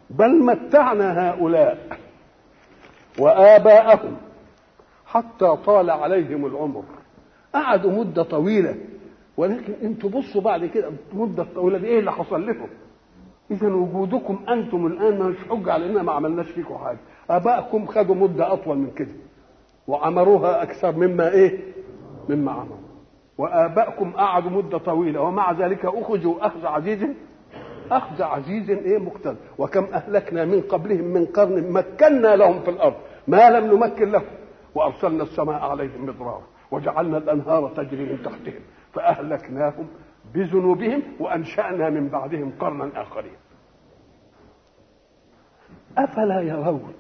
بل متعنا هؤلاء وآباءهم حتى طال عليهم العمر قعدوا مدة طويلة ولكن انتوا بصوا بعد كده مدة طويلة دي ايه اللي حصل لكم اذا وجودكم انتم الان مش حجة على اننا ما عملناش فيكم حاجة ابائكم خدوا مدة اطول من كده وعمروها اكثر مما ايه مما عمروا وابائكم قعدوا مدة طويلة ومع ذلك اخذوا اخذ عزيز اخذ عزيز ايه مقتدر وكم اهلكنا من قبلهم من قرن مكنا لهم في الارض ما لم نمكن لهم وارسلنا السماء عليهم مدرارا وجعلنا الانهار تجري من تحتهم فاهلكناهم بذنوبهم وانشانا من بعدهم قرنا اخرين افلا يرون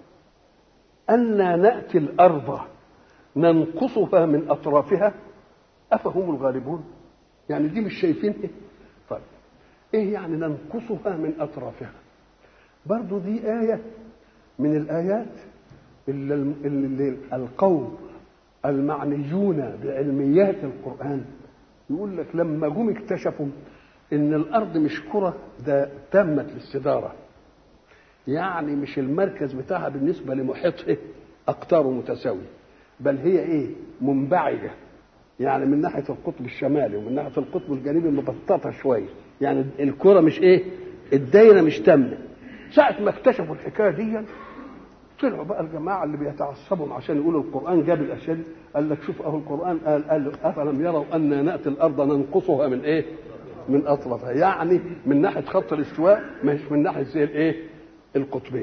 انا ناتي الارض ننقصها من اطرافها افهم الغالبون يعني دي مش شايفين ايه طيب ايه يعني ننقصها من اطرافها برضو دي ايه من الايات اللي, اللي القوم المعنيون بعلميات القران يقول لك لما جم اكتشفوا ان الارض مش كره ده تمت الاستداره يعني مش المركز بتاعها بالنسبه لمحيطها اقطاره متساويه بل هي ايه منبعجه يعني من ناحيه القطب الشمالي ومن ناحيه القطب الجنوبي مبسطه شويه يعني الكره مش ايه الدايره مش تامه ساعه ما اكتشفوا الحكايه دي طلعوا بقى الجماعه اللي بيتعصبوا عشان يقولوا القران جاب الاشياء دي قال لك شوف اهو القران قال قال افلم يروا ان ناتي الارض ننقصها من ايه؟ من اطرافها يعني من ناحيه خط الاستواء مش من ناحيه زي الايه؟ القطبين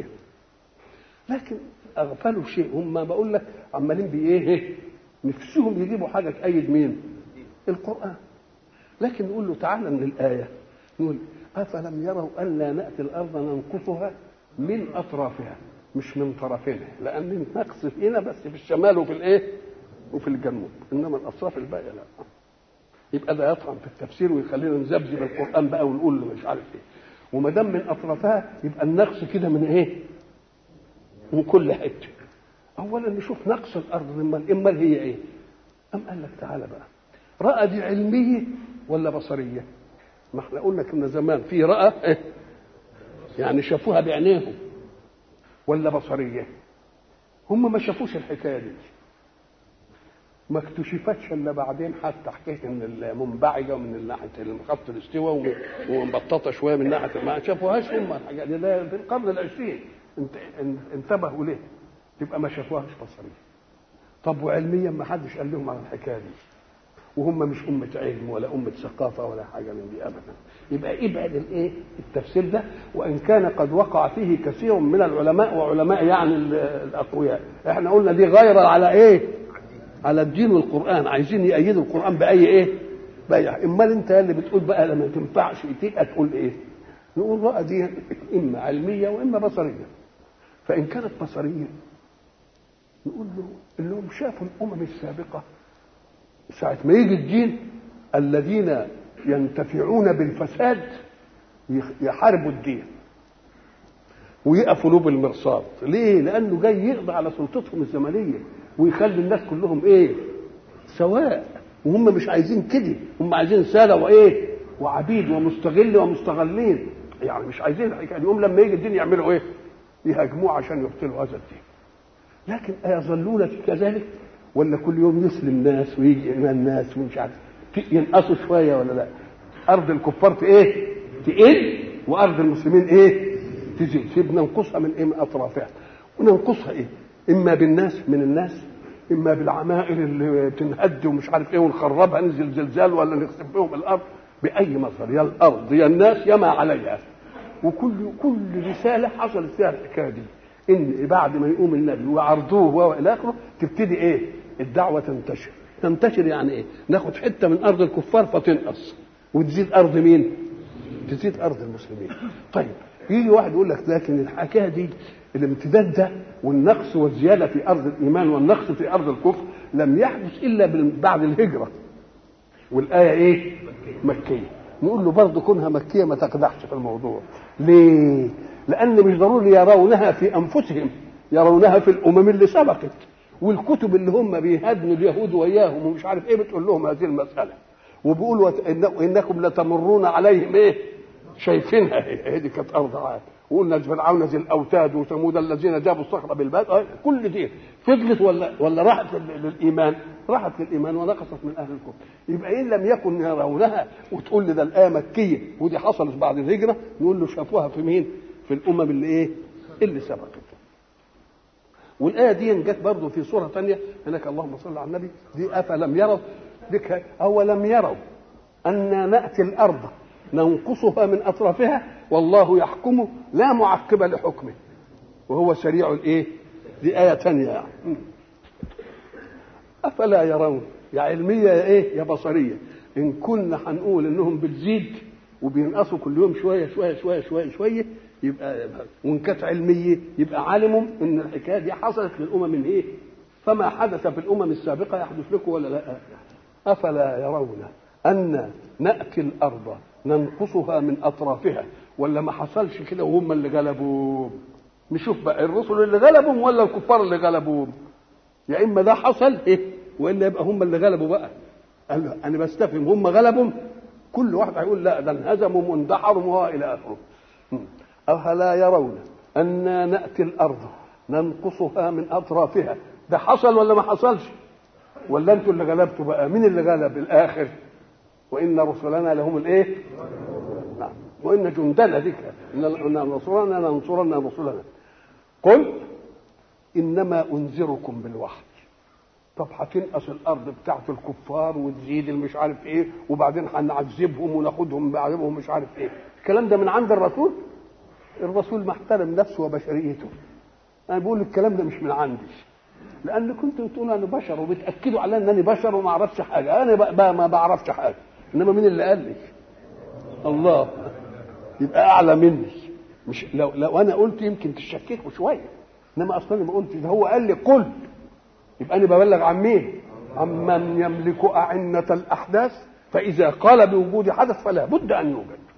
لكن اغفلوا شيء هم بقول لك عمالين بايه؟ نفسهم يجيبوا حاجه تأيد مين؟ القران لكن نقول له تعالى من الايه نقول افلم يروا ان لا ناتي الارض ننقصها من اطرافها مش من طرفينها لان النقص هنا بس في الشمال وفي الايه وفي الجنوب انما الاطراف الباقيه لا يبقى ده يطعن في التفسير ويخلينا نذبذب القران بقى ونقول له مش عارف ايه وما دام من اطرافها يبقى النقص كده من ايه من كل حته اولا نشوف نقص الارض امال امال هي ايه ام قال لك تعالى بقى راى دي علميه ولا بصريه ما احنا قلنا كنا زمان في راى إيه؟ يعني شافوها بعينيهم ولا بصريه هم ما شافوش الحكايه دي ما اكتشفتش الا بعدين حتى حكايه ان المنبعجه ومن ناحيه خط الاستواء ومبططه شويه من ناحيه ما شافوهاش هم الحاجات دي ده في القرن العشرين انتبهوا ليه تبقى ما شافوهاش بصريه طب وعلميا ما حدش قال لهم على الحكايه دي وهم مش أمة علم ولا أمة ثقافة ولا حاجة من دي أبدا يبقى ابعد الإيه التفسير ده وإن كان قد وقع فيه كثير من العلماء وعلماء يعني الأقوياء إحنا قلنا دي غير على إيه على الدين والقرآن عايزين يأيدوا القرآن بأي إيه بأي امال انت اللي بتقول بقى لما تنفعش تبقى تقول ايه نقول بقى دي اما علميه واما بصريه فان كانت بصريه نقول له انهم شافوا الامم السابقه ساعة ما يجي الدين الذين ينتفعون بالفساد يحاربوا الدين ويقفوا له بالمرصاد ليه لانه جاي يقضي على سلطتهم الزمنيه ويخلي الناس كلهم ايه سواء وهم مش عايزين كده هم عايزين ساده وايه وعبيد ومستغل ومستغلين يعني مش عايزين الحكايه يوم لما يجي الدين يعملوا ايه يهاجموه عشان يبطلوا هذا الدين لكن ايظلون كذلك ولا كل يوم يسلم ناس ويجي ايمان ناس ومش عارف ينقصوا شويه ولا لا ارض الكفار في ايه تقل وارض المسلمين ايه تزيد في بننقصها من ايه من اطرافها وننقصها ايه اما بالناس من الناس اما بالعمائر اللي بتنهد ومش عارف ايه ونخربها ننزل زلزال ولا نخسف بهم الارض باي مصدر يا الارض يا الناس يا ما عليها وكل كل رساله حصلت فيها الحكايه دي ان بعد ما يقوم النبي وعرضوه والى اخره تبتدي ايه الدعوه تنتشر تنتشر يعني ايه ناخد حته من ارض الكفار فتنقص وتزيد ارض مين تزيد ارض المسلمين طيب يجي واحد يقول لك لكن الحكايه دي الامتداد ده والنقص والزياده في ارض الايمان والنقص في ارض الكفر لم يحدث الا بعد الهجره والايه ايه مكيه نقول له برضه كونها مكيه ما تقدحش في الموضوع ليه لان مش ضروري يرونها في انفسهم يرونها في الامم اللي سبقت والكتب اللي هم بيهدموا اليهود وياهم ومش عارف ايه بتقول لهم هذه المساله وبيقولوا انكم لتمرون عليهم ايه شايفينها هي دي كانت ارض عاد وقلنا فرعون ذي الاوتاد وثمود الذين جابوا الصخر بالباد آه، كل دي فضلت ولا ولا راحت لل- للايمان راحت للايمان ونقصت من اهل الكفر يبقى ان لم يكن يرونها وتقول لي ده الايه مكيه ودي حصلت بعد الهجره نقول له شافوها في مين في الامم اللي ايه اللي سبقت والايه دي جت برضه في سوره ثانيه هناك اللهم صل على النبي دي افلم يروا ذكر اولم يروا أنا نأتي الأرض ننقصها من أطرافها والله يحكم لا معقب لحكمه وهو سريع الإيه؟ دي آية تانية يعني م. أفلا يرون يا علمية يا إيه؟ يا بصرية إن كنا هنقول إنهم بتزيد وبينقصوا كل يوم شوية شوية شوية شوية شوية يبقى وإن كانت علمية يبقى علموا إن الحكاية دي حصلت للأمم من إيه؟ فما حدث في الأمم السابقة يحدث لكم ولا لا؟ أفلا يرون أن نأتي الأرض ننقصها من أطرافها ولا ما حصلش كده وهم اللي غلبوهم نشوف بقى الرسل اللي غلبهم ولا الكفار اللي غلبوهم يا إما ده حصل إيه وإلا يبقى هم اللي غلبوا بقى قال له أنا بستفهم هم غلبهم كل واحد هيقول لا ده انهزموا واندحروا والى اخره أفلا يرون أنا نأتي الأرض ننقصها من أطرافها ده حصل ولا ما حصلش ولا انتوا اللي غلبتوا بقى مين اللي غلب الاخر وان رسلنا لهم الايه نعم وان جندنا ذكر ان رسلنا لننصرن رسلنا قل انما انذركم بالوحي طب هتنقص الارض بتاعت الكفار وتزيد المش عارف ايه وبعدين هنعذبهم وناخدهم بعذبهم مش عارف ايه الكلام ده من عند الرسول الرسول محترم نفسه وبشريته انا بقول الكلام ده مش من عندي لان كنتوا بتقولوا انا بشر وبتاكدوا على انني بشر وما اعرفش حاجه انا بقى ما بعرفش حاجه انما مين اللي قال لي الله يبقى اعلى مني مش لو لو انا قلت يمكن تشككوا شويه انما اصلا ما قلت ده هو قال لي قل يبقى انا ببلغ عن مين عمن يملك أعنة الأحداث فإذا قال بوجود حدث فلا بد أن يوجد